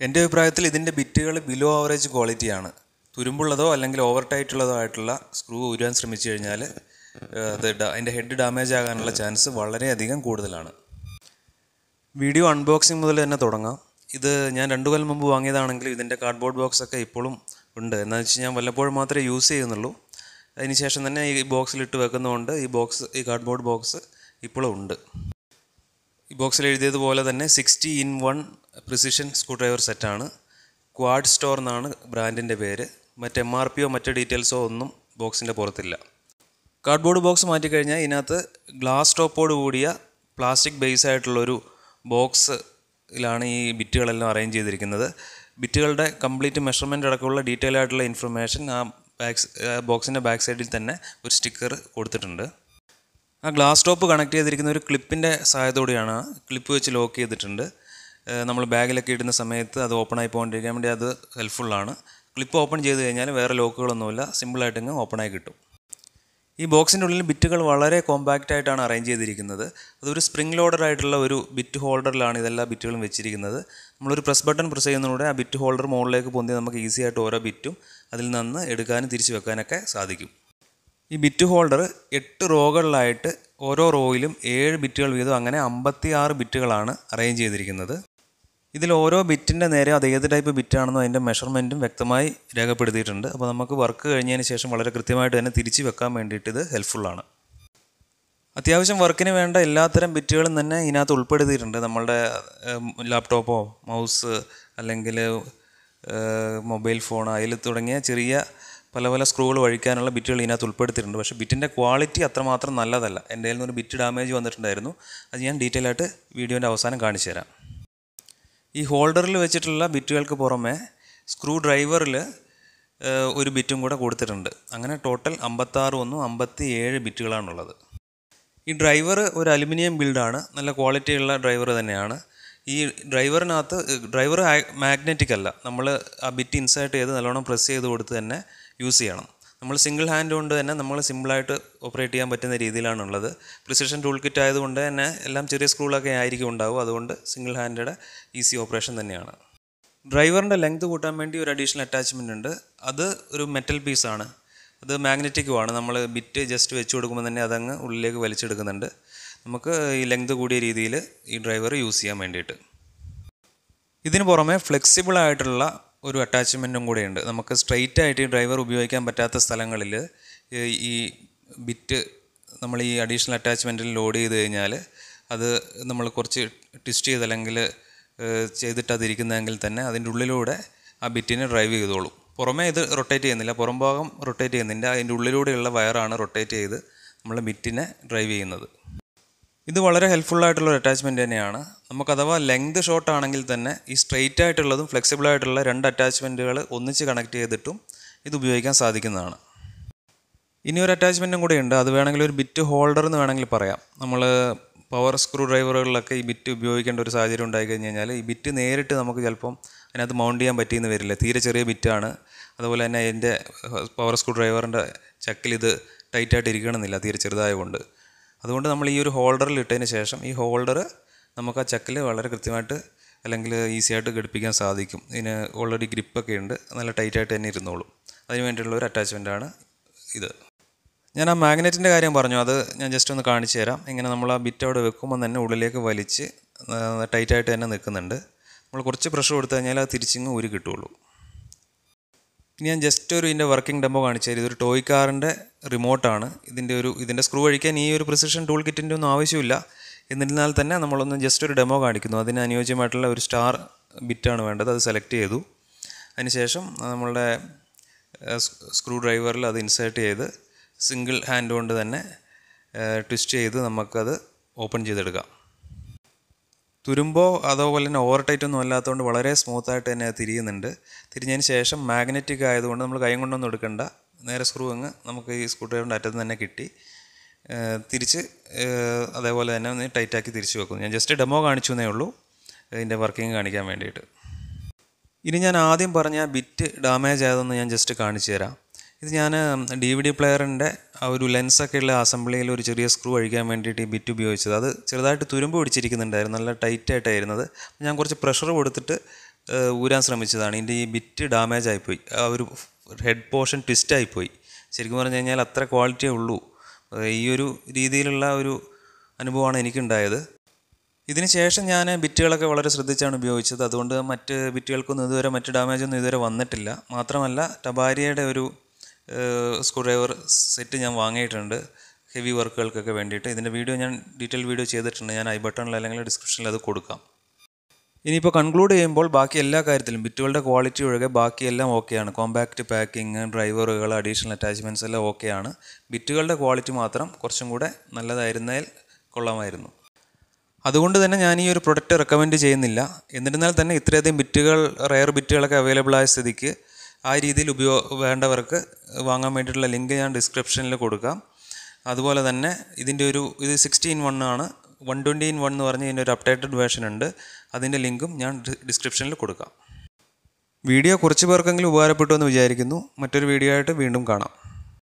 എൻ്റെ അഭിപ്രായത്തിൽ ഇതിൻ്റെ ബിറ്റുകൾ ബിലോ ആവറേജ് ക്വാളിറ്റിയാണ് തുരുമ്പുള്ളതോ അല്ലെങ്കിൽ ഓവർ ടൈറ്റുള്ളതോ ആയിട്ടുള്ള സ്ക്രൂ ഊരാൻ ശ്രമിച്ചു കഴിഞ്ഞാൽ അത് ഡ- അതിൻ്റെ ഹെഡ് ഡാമേജ് ആകാനുള്ള ചാൻസ് വളരെയധികം കൂടുതലാണ് വീഡിയോ അൺബോക്സിങ് മുതൽ തന്നെ തുടങ്ങാം ഇത് ഞാൻ രണ്ടു കൊല്ലം മുമ്പ് വാങ്ങിയതാണെങ്കിൽ ഇതിൻ്റെ കാർഡ്ബോർഡ് ബോക്സ് ഒക്കെ ഇപ്പോഴും ഉണ്ട് എന്താണെന്ന് വെച്ച് ഞാൻ വല്ലപ്പോഴും മാത്രമേ യൂസ് ചെയ്യുന്നുള്ളൂ അതിന് ശേഷം തന്നെ ഈ ബോക്സിലിട്ട് വെക്കുന്നതുകൊണ്ട് ഈ ബോക്സ് ഈ കാർഡ്ബോർഡ് ബോക്സ് ഇപ്പോഴും ഉണ്ട് ഈ ബോക്സിൽ എഴുതിയതുപോലെ തന്നെ sixty in one precision screwdriver സെറ്റാണ് ക്വാഡ് സ്റ്റോർ എന്നാണ് ബ്രാൻഡിൻ്റെ പേര് മറ്റ് എം ആർ പിയോ മറ്റ് ഡീറ്റെയിൽസോ ഒന്നും ബോക്സിൻ്റെ പുറത്തില്ല കാർഡ്ബോർഡ് ബോക്സ് മാറ്റിക്കഴിഞ്ഞാൽ ഇതിനകത്ത് ഗ്ലാസ് ടോപ്പോട് കൂടിയ പ്ലാസ്റ്റിക് ബേസ് ആയിട്ടുള്ളൊരു ബോക്സിലാണ് ഈ ബിറ്റുകളെല്ലാം അറേഞ്ച് ചെയ്തിരിക്കുന്നത് ബിറ്റുകളുടെ കംപ്ലീറ്റ് മെഷർമെൻ്റ് അടക്കമുള്ള ഡീറ്റെയിൽ ആയിട്ടുള്ള ഇൻഫർമേഷൻ ആ ബാക്ക് ബോക്സിൻ്റെ ബാക്ക് സൈഡിൽ തന്നെ ഒരു സ്റ്റിക്കർ കൊടുത്തിട്ടുണ്ട് ആ ഗ്ലാസ് ടോപ്പ് കണക്ട് ചെയ്തിരിക്കുന്ന ഒരു ക്ലിപ്പിൻ്റെ സഹായത്തോടെയാണ് ക്ലിപ്പ് വെച്ച് ലോക്ക് ചെയ്തിട്ടുണ്ട് നമ്മൾ ബാഗിലൊക്കെ ഇടുന്ന സമയത്ത് അത് ഓപ്പൺ ആയി പോകാണ്ടിരിക്കാൻ വേണ്ടി അത് ഹെൽപ്ഫുള്ളാണ് ക്ലിപ്പ് ഓപ്പൺ ചെയ്ത് കഴിഞ്ഞാൽ വേറെ ലോക്കുകളൊന്നുമില്ല സിമ്പിളായിട്ട് ഇങ്ങ് ഓപ്പണായി കിട്ടും ഈ ബോക്സിൻ്റെ ഉള്ളിൽ ബിറ്റുകൾ വളരെ കോമ്പാക്റ്റ് ആയിട്ടാണ് അറേഞ്ച് ചെയ്തിരിക്കുന്നത് അതൊരു സ്പ്രിംഗ് ലോഡർ ആയിട്ടുള്ള ഒരു ബിറ്റ് ഹോൾഡറിലാണ് ഇതെല്ലാ ബിറ്റുകളും വെച്ചിരിക്കുന്നത് നമ്മളൊരു പ്രസ് ബട്ടൺ പ്രസ് ചെയ്യുന്നതിലൂടെ ആ ബിറ്റ് ഹോൾഡർ മുകളിലേക്ക് പൊന്തി നമുക്ക് ഈസി ആയിട്ട് ഓരോ ബിറ്റും അതിൽ നിന്ന് എടുക്കാനും തിരിച്ചു വെക്കാനൊക്കെ സാധിക്കും ഈ ബിറ്റ് ഹോൾഡർ എട്ട് റോകളിലായിട്ട് ഓരോ റോയിലും ഏഴ് ബിറ്റുകൾ വീതം അങ്ങനെ അമ്പത്തി ആറ് ബിറ്റുകളാണ് അറേഞ്ച് ചെയ്തിരിക്കുന്നത് ഇതിൽ ഓരോ ബിറ്റിൻ്റെ നേരെ അത് ഏത് ടൈപ്പ് ബിറ്റാണെന്നോ അതിൻ്റെ മെഷർമെൻറ്റും വ്യക്തമായി രേഖപ്പെടുത്തിയിട്ടുണ്ട് അപ്പോൾ നമുക്ക് വർക്ക് കഴിഞ്ഞതിന് ശേഷം വളരെ കൃത്യമായിട്ട് തന്നെ തിരിച്ച് വെക്കാൻ വേണ്ടിയിട്ട് ഇത് ഹെൽപ്ഫുള്ളാണ് അത്യാവശ്യം വർക്കിന് വേണ്ട എല്ലാത്തരം ബിറ്റുകളും തന്നെ ഇതിനകത്ത് ഉൾപ്പെടുത്തിയിട്ടുണ്ട് നമ്മളുടെ ലാപ്ടോപ്പോ മൗസ് അല്ലെങ്കിൽ മൊബൈൽ ഫോൺ അതിൽ തുടങ്ങിയ ചെറിയ പല പല സ്ക്രൂകൾ വഴിക്കാനുള്ള ബിറ്റുകൾ ഇതിനകത്ത് ഉൾപ്പെടുത്തിയിട്ടുണ്ട് പക്ഷേ ബിറ്റിൻ്റെ ക്വാളിറ്റി അത്രമാത്രം നല്ലതല്ല എൻ്റെ കയ്യിൽ നിന്നൊരു ബിറ്റ് ഡാമേജ് വന്നിട്ടുണ്ടായിരുന്നു അത് ഞാൻ ഡീറ്റെയിൽ ആയിട്ട് വീഡിയോൻ്റെ അവസാനം കാണിച്ചു തരാം ഈ ഹോൾഡറിൽ വെച്ചിട്ടുള്ള ബിറ്റുകൾക്ക് പുറമെ സ്ക്രൂ ഡ്രൈവറിൽ ഒരു ബിറ്റും കൂടെ കൊടുത്തിട്ടുണ്ട് അങ്ങനെ ടോട്ടൽ അമ്പത്താറ് ഒന്നും അമ്പത്തി ഏഴ് ബിറ്റുകളാണുള്ളത് ഈ ഡ്രൈവർ ഒരു അലുമിനിയം ബിൽഡാണ് നല്ല ക്വാളിറ്റിയുള്ള ഡ്രൈവർ തന്നെയാണ് ഈ ഡ്രൈവറിനകത്ത് ഡ്രൈവർ മാഗ്നറ്റിക് അല്ല നമ്മൾ ആ ബിറ്റ് ഇൻസേർട്ട് ചെയ്ത് നല്ലോണം പ്രസ് ചെയ്ത് കൊടുത്ത് തന്നെ യൂസ് ചെയ്യണം നമ്മൾ സിംഗിൾ ഹാൻഡ് കൊണ്ട് തന്നെ നമ്മൾ സിമ്പിളായിട്ട് ഓപ്പറേറ്റ് ചെയ്യാൻ പറ്റുന്ന രീതിയിലാണുള്ളത് പ്രിസിഷൻ ടൂൾ കിറ്റ് ആയതുകൊണ്ട് തന്നെ എല്ലാം ചെറിയ സ്ക്രൂളൊക്കെ ആയിരിക്കും ഉണ്ടാവും അതുകൊണ്ട് സിംഗിൾ ഹാൻഡഡ് ഈസി ഓപ്പറേഷൻ തന്നെയാണ് ഡ്രൈവറിൻ്റെ ലെങ്ത് കൂട്ടാൻ വേണ്ടി ഒരു അഡീഷണൽ അറ്റാച്ച്മെൻ്റ് ഉണ്ട് അത് ഒരു മെറ്റൽ പീസാണ് അത് മാഗ്നറ്റിക്കുമാണ് നമ്മൾ ബിറ്റ് ജസ്റ്റ് വെച്ച് കൊടുക്കുമ്പോൾ തന്നെ അതങ്ങ് ഉള്ളിലേക്ക് വലിച്ചെടുക്കുന്നുണ്ട് നമുക്ക് ഈ ലെങ്ത് കൂടിയ രീതിയിൽ ഈ ഡ്രൈവർ യൂസ് ചെയ്യാൻ വേണ്ടിയിട്ട് ഇതിന് പുറമെ ഫ്ലെക്സിബിൾ ആയിട്ടുള്ള ഒരു അറ്റാച്ച്മെൻറ്റും കൂടെയുണ്ട് നമുക്ക് സ്ട്രെയിറ്റ് ആയിട്ട് ഈ ഡ്രൈവർ ഉപയോഗിക്കാൻ പറ്റാത്ത സ്ഥലങ്ങളിൽ ഈ ബിറ്റ് നമ്മൾ ഈ അഡീഷണൽ അറ്റാച്ച്മെൻറ്റിൽ ലോഡ് ചെയ്ത് കഴിഞ്ഞാൽ അത് നമ്മൾ കുറച്ച് ട്വിസ്റ്റ് ചെയ്ത് അല്ലെങ്കിൽ ചെയ്തിട്ട് അതിരിക്കുന്നതെങ്കിൽ തന്നെ അതിൻ്റെ ഉള്ളിലൂടെ ആ ബിറ്റിനെ ഡ്രൈവ് ചെയ്തോളും പുറമേ ഇത് റൊട്ടേറ്റ് ചെയ്യുന്നില്ല പുറം ഭാഗം റൊട്ടേറ്റ് ചെയ്യുന്നില്ല അതിൻ്റെ ഉള്ളിലൂടെയുള്ള വയറാണ് റൊട്ടേറ്റ് ചെയ്ത് നമ്മൾ ബിറ്റിനെ ഡ്രൈവ് ചെയ്യുന്നത് ഇത് വളരെ ഹെൽപ്ഫുൾ ആയിട്ടുള്ള ഒരു അറ്റാച്ച്മെൻറ്റ് തന്നെയാണ് നമുക്ക് അഥവാ ലെങ്ത് ഷോർട്ട് ആണെങ്കിൽ തന്നെ ഈ സ്ട്രെയിറ്റ് ആയിട്ടുള്ളതും ഫ്ലെക്സിബിൾ ആയിട്ടുള്ള രണ്ട് അറ്റാച്ച്മെൻറ്റുകൾ ഒന്നിച്ച് കണക്ട് ചെയ്തിട്ടും ഇത് ഉപയോഗിക്കാൻ സാധിക്കുന്നതാണ് ഇനി ഒരു അറ്റാച്ച്മെൻറ്റും കൂടെ ഉണ്ട് അത് വേണമെങ്കിൽ ഒരു ബിറ്റ് ഹോൾഡർ എന്ന് വേണമെങ്കിൽ പറയാം നമ്മൾ പവർ സ്ക്രൂ ഡ്രൈവറുകളിലൊക്കെ ഈ ബിറ്റ് ഉപയോഗിക്കേണ്ട ഒരു സാഹചര്യം ഉണ്ടായി കഴിഞ്ഞ് കഴിഞ്ഞാൽ ഈ ബിറ്റ് നേരിട്ട് നമുക്ക് ചിലപ്പം അതിനകത്ത് മൗണ്ട് ചെയ്യാൻ പറ്റിയെന്ന് വരില്ല തീരെ ചെറിയ ബിറ്റാണ് അതുപോലെ തന്നെ അതിൻ്റെ പവർ സ്ക്രൂ ഡ്രൈവറിൻ്റെ ചക്കിൽ ഇത് ടൈറ്റായിട്ട് ഇരിക്കണമെന്നില്ല തീരെ ചെറുതായതുകൊണ്ട് അതുകൊണ്ട് നമ്മൾ ഈ ഒരു ഹോൾഡറിൽ ഇട്ടതിന് ശേഷം ഈ ഹോൾഡർ നമുക്ക് ആ ചക്കിൽ വളരെ കൃത്യമായിട്ട് അല്ലെങ്കിൽ ഈസി ആയിട്ട് ഘടിപ്പിക്കാൻ സാധിക്കും ഇതിന് ഓൾറെഡി ഗ്രിപ്പൊക്കെ ഉണ്ട് നല്ല ടൈറ്റായിട്ട് തന്നെ ഇരുന്നോളും അതിന് വേണ്ടിയുള്ള ഒരു അറ്റാച്ച്മെൻറ്റാണ് ഇത് ഞാൻ ആ മാഗ്നറ്റിൻ്റെ കാര്യം പറഞ്ഞു അത് ഞാൻ ജസ്റ്റ് ഒന്ന് കാണിച്ചു തരാം ഇങ്ങനെ നമ്മൾ ആ ബിറ്റ് അവിടെ വെക്കുമ്പോൾ തന്നെ ഉള്ളിലേക്ക് വലിച്ച് ടൈറ്റായിട്ട് തന്നെ നിൽക്കുന്നുണ്ട് നമ്മൾ കുറച്ച് പ്രഷർ കൊടുത്തു കഴിഞ്ഞാൽ അത് തിരിച്ചിങ്ങ് ഊരി കിട്ടുള്ളൂ ഇനി ഞാൻ ജസ്റ്റ് ഒരു ഇതിൻ്റെ വർക്കിംഗ് ഡെമോ കാണിച്ചു തരും ഇതൊരു ടോയ് കാറിൻ്റെ റിമോട്ടാണ് ഇതിൻ്റെ ഒരു ഇതിൻ്റെ സ്ക്രൂ അഴിക്കാൻ ഈ ഒരു പ്രിസിഷൻ ടൂൾ കിറ്റിൻ്റെ ഒന്നും ആവശ്യമില്ല എന്നിരുന്നാൽ തന്നെ നമ്മളൊന്ന് ജസ്റ്റ് ഒരു ഡെമോ കാണിക്കുന്നു അതിന് അനുയോജ്യമായിട്ടുള്ള ഒരു സ്റ്റാർ ബിറ്റാണ് വേണ്ടത് അത് സെലക്ട് ചെയ്തു അതിനുശേഷം നമ്മളുടെ സ്ക്രൂ ഡ്രൈവറിൽ അത് ഇൻസേർട്ട് ചെയ്ത് സിംഗിൾ ഹാൻഡ് കൊണ്ട് തന്നെ ട്വിസ്റ്റ് ചെയ്ത് നമുക്കത് ഓപ്പൺ ചെയ്തെടുക്കാം തുരുമ്പോ അതേപോലെ തന്നെ ഓവർ ടൈറ്റ് ഒന്നും അല്ലാത്തതുകൊണ്ട് വളരെ സ്മൂത്തായിട്ട് തന്നെ അത് തിരിയുന്നുണ്ട് തിരിഞ്ഞതിന് ശേഷം മാഗ്നറ്റിക് ആയതുകൊണ്ട് നമ്മൾ കൈ കൊണ്ടൊന്നും എടുക്കണ്ട നേരെ സ്ക്രൂ അങ്ങ് നമുക്ക് ഈ സ്ക്രൂ ഡ്രൈവറിൻ്റെ അറ്റത്ത് തന്നെ കിട്ടി തിരിച്ച് അതേപോലെ തന്നെ ഒന്ന് ടൈറ്റാക്കി തിരിച്ച് വെക്കും ഞാൻ ജസ്റ്റ് ഡെമോ കാണിച്ചു എന്നേ ഉള്ളൂ ഇതിൻ്റെ വർക്കിംഗ് കാണിക്കാൻ വേണ്ടിയിട്ട് ഇനി ഞാൻ ആദ്യം പറഞ്ഞ ബിറ്റ് ഡാമേജ് ആയതൊന്ന് ഞാൻ ജസ്റ്റ് കാണിച്ചു തരാം ഇത് ഞാൻ ഡി വി ഡി പ്ലെയറിൻ്റെ ആ ഒരു ലെൻസൊക്കെ ഉള്ള അസംബ്ലിയിൽ ഒരു ചെറിയ സ്ക്രൂ അഴിക്കാൻ വേണ്ടിയിട്ട് ഈ ബിറ്റ് ഉപയോഗിച്ചത് അത് ചെറുതായിട്ട് തുരുമ്പ് പിടിച്ചിരിക്കുന്നുണ്ടായിരുന്നു നല്ല ടൈറ്റ് ആയിട്ടായിരുന്നത് ഞാൻ കുറച്ച് പ്രഷർ കൊടുത്തിട്ട് ഏഹ്, ഊരാൻ ശ്രമിച്ചതാണ് ഇതിൻ്റെ ഈ ബിറ്റ് ഡാമേജ് ആയിപ്പോയി ആ ഒരു ഹെഡ് പോർഷൻ ട്വിസ്റ്റ് ആയിപ്പോയി ശരിക്കും പറഞ്ഞു കഴിഞ്ഞാൽ അത്ര ക്വാളിറ്റിയേ ഉള്ളൂ ഏഹ്, ഈ ഒരു രീതിയിലുള്ള ഒരു അനുഭവമാണ് എനിക്കുണ്ടായത് ഇതിന് ശേഷം ഞാൻ ബിറ്റുകളൊക്കെ വളരെ ശ്രദ്ധിച്ചാണ് ഉപയോഗിച്ചത് അതുകൊണ്ട് മറ്റ് ബിറ്റുകൾക്കൊന്നും ഇതുവരെ മറ്റ് ഡാമേജൊന്നും ഇതുവരെ വന്നിട്ടില്ല മാത്രമല്ല ടബാരിയുടെ ഒരു സ്ക്രൂ ഡ്രൈവർ സെറ്റ് ഞാൻ വാങ്ങിയിട്ടുണ്ട് ഹെവി വർക്കുകൾക്കൊക്കെ വേണ്ടിയിട്ട് ഇതിൻ്റെ വീഡിയോ ഞാൻ ഡീറ്റെയിൽ വീഡിയോ ചെയ്തിട്ടുണ്ട് ഞാൻ ഐ ബട്ടണിൽ അല്ലെങ്കിൽ ഡിസ്ക്രിപ്ഷനിൽ അത് കൊടുക്കാം ഇനിയിപ്പോൾ കൺക്ലൂഡ് ചെയ്യുമ്പോൾ ബാക്കി എല്ലാ കാര്യത്തിലും ബിറ്റുകളുടെ ക്വാളിറ്റി ഒഴികെ ബാക്കിയെല്ലാം ഓക്കെയാണ് കോമ്പാക്റ്റ് പാക്കിംഗ് ഡ്രൈവറുകൾ അഡീഷണൽ അറ്റാച്ച്മെൻറ്റ്സ് എല്ലാം ഓക്കെയാണ് ബിറ്റുകളുടെ ക്വാളിറ്റി മാത്രം കുറച്ചും കൂടെ നല്ലതായിരുന്നതിൽ കൊള്ളാമായിരുന്നു അതുകൊണ്ട് തന്നെ ഞാൻ ഈ ഒരു പ്രൊഡക്റ്റ് റെക്കമെൻഡ് ചെയ്യുന്നില്ല എന്നിരുന്നാൽ തന്നെ ഇത്രയധികം ബിറ്റുകൾ റയർ ബിറ്റുകളൊക്കെ അവൈലബിൾ ആയ സ്ഥിതിക്ക് ആ രീതിയിൽ ഉപയോ വേണ്ടവർക്ക് വാങ്ങാൻ വേണ്ടിയിട്ടുള്ള ലിങ്ക് ഞാൻ ഡിസ്ക്രിപ്ഷനിൽ കൊടുക്കാം അതുപോലെ തന്നെ ഇതിൻ്റെ ഒരു ഇത് സിക്സ്റ്റീൻ വൺ ആണ് വൺ ട്വൻറ്റി ഇൻ വൺ എന്ന് പറഞ്ഞ് ഇതിൻ്റെ ഒരു അപ്ഡേറ്റഡ് വേർഷൻ ഉണ്ട് അതിൻ്റെ ലിങ്കും ഞാൻ ഡിസ്ക്രിപ്ഷനിൽ കൊടുക്കാം വീഡിയോ കുറച്ച് പേർക്കെങ്കിലും ഉപകാരപ്പെട്ടു എന്ന് വിചാരിക്കുന്നു മറ്റൊരു വീഡിയോ ആയിട്ട് വീണ്ടും കാണാം